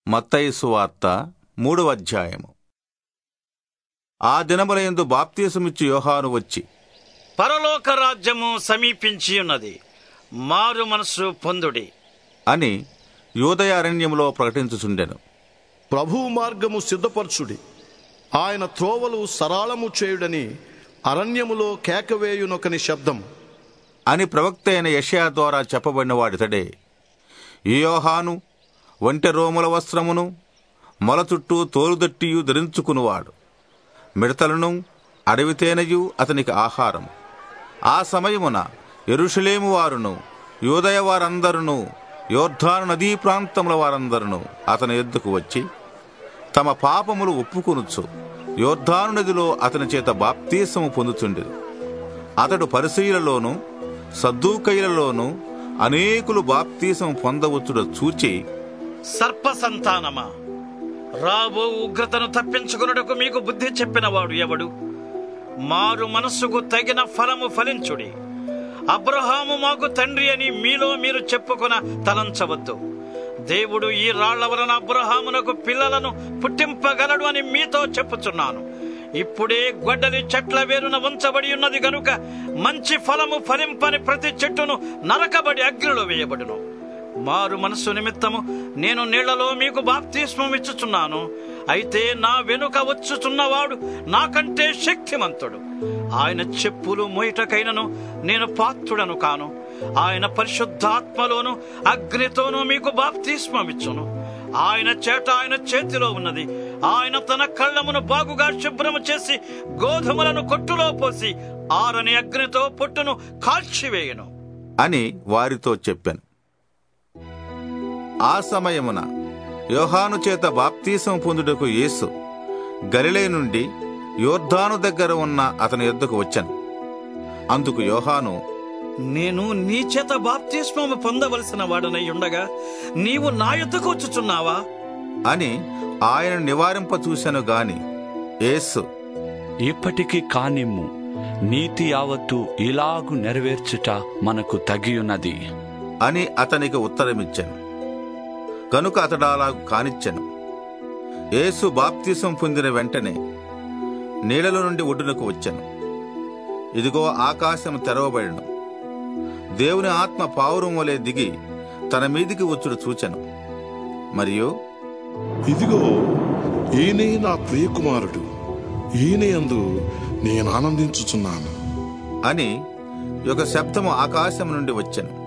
మత్తయి సువార్త మూడవ అధ్యాయము ఆ దినములందు బాప్తీసమిచ్చు యోహాను వచ్చి పరలోక రాజ్యము సమీపించి ఉన్నది మారు మనసు పొందుడి అని యూదయ అరణ్యములో ప్రకటించుచుండెను ప్రభువు మార్గము సిద్ధపరచుడి ఆయన త్రోవలు సరాళము చేయుడని అరణ్యములో కేకవేయునొకని శబ్దం అని ప్రవక్త అయిన యషయా ద్వారా చెప్పబడిన వాడితడే ఈ యోహాను ఒంటె రోముల వస్త్రమును మొల చుట్టూ తోలుదట్టియు ధరించుకునివాడు మిడతలను అడవి తేనెయు అతనికి ఆహారం ఆ సమయమున ఎరుషలేము వారును యూదయ వారందరును యోర్ధాను నదీ ప్రాంతముల వారందరును అతని ఎద్దుకు వచ్చి తమ పాపములు ఒప్పుకొనుచు యోర్ధాను నదిలో అతని చేత బాప్తీసము పొందుచుండెను అతడు పరిశీలలోను సద్దూకైలలోను అనేకులు బాప్తీసం పొందవచ్చుడ చూచి సర్ప సంతానమా రాబో ఉగ్రతను తప్పించుకున్నటకు మీకు బుద్ధి చెప్పినవాడు ఎవడు మారు మనస్సుకు తగిన ఫలము ఫలించుడి అబ్రహాము మాకు తండ్రి అని మీలో మీరు చెప్పుకొన తలంచవద్దు దేవుడు ఈ రాళ్ల వలన అబ్రహామునకు పిల్లలను పుట్టింపగలడు అని మీతో చెప్పుచున్నాను ఇప్పుడే గొడ్డలి చెట్ల వేరున ఉంచబడి ఉన్నది గనుక మంచి ఫలము ఫలింపని ప్రతి చెట్టును నరకబడి అగ్నిలో వేయబడును మారు మనస్సు నిమిత్తము నేను నీళ్లలో మీకు బాప్తిస్మం ఇచ్చుచున్నాను అయితే నా వెనుక వచ్చుచున్నవాడు నాకంటే శక్తిమంతుడు ఆయన చెప్పులు మొయిటకైనను నేను పాత్రుడను కాను ఆయన పరిశుద్ధాత్మలోను అగ్నితోనూ మీకు బాప్తిస్మమిచ్చును ఆయన చేట ఆయన చేతిలో ఉన్నది ఆయన తన కళ్ళమును బాగుగా శుభ్రము చేసి గోధుమలను కొట్టులో పోసి ఆరని అగ్నితో పొట్టును కాల్చివేయును అని వారితో చెప్పాను ఆ సమయమున యోహాను చేత బాప్తీసం పొందుటకు యేసు గలిలే నుండి యోర్ధాను దగ్గర ఉన్న అతని యొద్దకు వచ్చాను అందుకు యోహాను నేను నీ చేత బాప్తిస్మము పొందవలసిన వాడనై ఉండగా నీవు నా యుద్ధకు వచ్చుచున్నావా అని ఆయన నివారింప చూశాను గాని యేసు ఇప్పటికి కానిమ్ము నీతి యావత్తు ఇలాగు నెరవేర్చుట మనకు తగియున్నది అని అతనికి ఉత్తరమిచ్చాను కనుక అతడు అలాగు కానిచ్చెను యేసు బాప్తిసం పొందిన వెంటనే నీళ్ళలో నుండి ఒడ్డునకు వచ్చాను ఇదిగో ఆకాశం తెరవబడిను దేవుని ఆత్మ పావురం వలె దిగి తన మీదికి వచ్చుడు చూచెను మరియు ఇదిగో ఈయనే నా ప్రియకుమారుడు ఈయన యందు నేను ఆనందించుచున్నాను అని ఒక శబ్దము ఆకాశం నుండి వచ్చెను